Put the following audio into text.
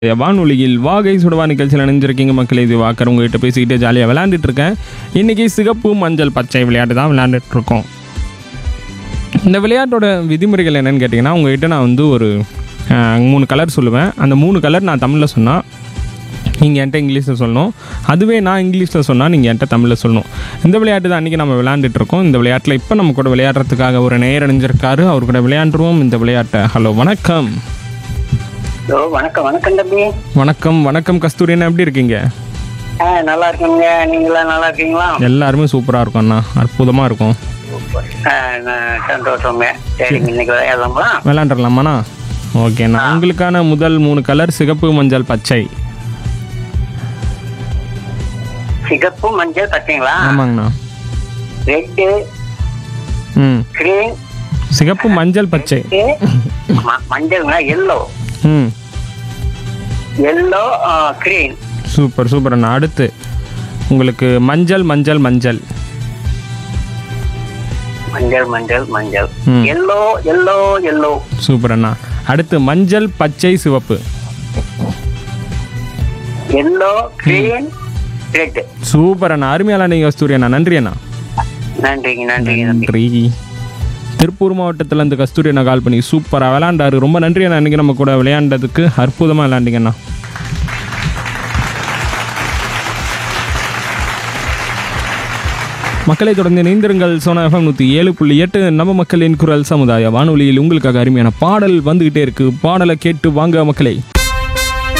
வானொலியில் வாகை சுடவா நிகழ்ச்சியில் நினைஞ்சிருக்கீங்க மக்களே இது வாக்கர் உங்ககிட்ட பேசிக்கிட்டே ஜாலியாக விளையாண்டுட்டு இருக்கேன் இன்றைக்கி சிகப்பு மஞ்சள் பச்சை விளையாட்டு தான் விளையாண்டுட்டு இருக்கோம் இந்த விளையாட்டோட விதிமுறைகள் என்னன்னு கேட்டிங்கன்னா உங்ககிட்ட நான் வந்து ஒரு அஹ், மூணு கலர் சொல்லுவேன் அந்த மூணு கலர் நான் தமிழில் சொன்னால் நீங்கள் என்கிட்ட இங்கிலீஷில் சொல்லணும் அதுவே நான் இங்கிலீஷில் சொன்னால் நீங்கள் என்கிட்ட தமிழில் சொல்லணும் இந்த விளையாட்டு தான் அன்றைக்கி நம்ம விளையாண்டுட்டு இருக்கோம் இந்த விளையாட்டில் இப்போ நம்ம கூட விளையாடுறதுக்காக ஒரு நேர் அணிஞ்சிருக்காரு அவர் கூட விளையாண்டுருவோம் இந்த விளையாட்டை ஹலோ வணக்கம் ஹலோ வணக்கம் வணக்கம் தம்பி வணக்கம் வணக்கம் கஸ்தூரி அண்ணா எப்படி இருக்கீங்க ஆ நல்லா இருக்கீங்க நீங்களா நல்லா இருக்கீங்களா எல்லாருமே சூப்பராக இருக்கும் அண்ணா அற்புதமாக இருக்கும் ஆ, நான் சந்தோஷங்க சரிங்க இன்னைக்கு விளையாடலாங்களா விளையாண்டுடலாமாண்ணா ஓகேண்ணா உங்களுக்கான முதல் மூணு கலர் சிகப்பு மஞ்சள் பச்சை சிகப்பு மஞ்சள் பச்சைங்களா ஆமாங்கண்ணா ரெட்டு ம் கிரீன் சிகப்பு மஞ்சள் பச்சை மஞ்சள்ங்களா எல்லோ ம் எல்லோ கிரீன் சூப்பர் சூப்பர் அண்ணா அடுத்து உங்களுக்கு மஞ்சள் மஞ்சள் மஞ்சள் மஞ்சள் மஞ்சள் மஞ்சள் ம். எல்லோ எல்லோ எல்லோ சூப்பர் அண்ணா அடுத்து மஞ்சள் பச்சை சிவப்பு எல்லோ கிரீன் ரெட் சூப்பர் அண்ணா அருமையால நீங்கள் கஸ்தூரி அண்ணா நன்றி அண்ணா நன்றிங்க நன்றிங்க தம்பி நன்றி திருப்பூர் மாவட்டத்தில் இந்த கஸ்தூரி அண்ணா கால் பண்ணி சூப்பராக விளையாண்டாரு ரொம்ப நன்றி அண்ணா இன்றைக்கி நம்ம கூட விளையாண்டதுக்கு அற்புதமாக விளையாண்டிங்க அண்ணா மக்களை தொடர்ந்து இணைந்திருங்கள் சோனா எஃப்எம் நூற்றி ஏழு புள்ளி எட்டு நம்ம மக்களின் குரல் சமுதாய வானொலியில் உங்களுக்காக அருமையான பாடல் வந்துகிட்டே இருக்கு பாடலை கேட்டு வாங்க மக்களே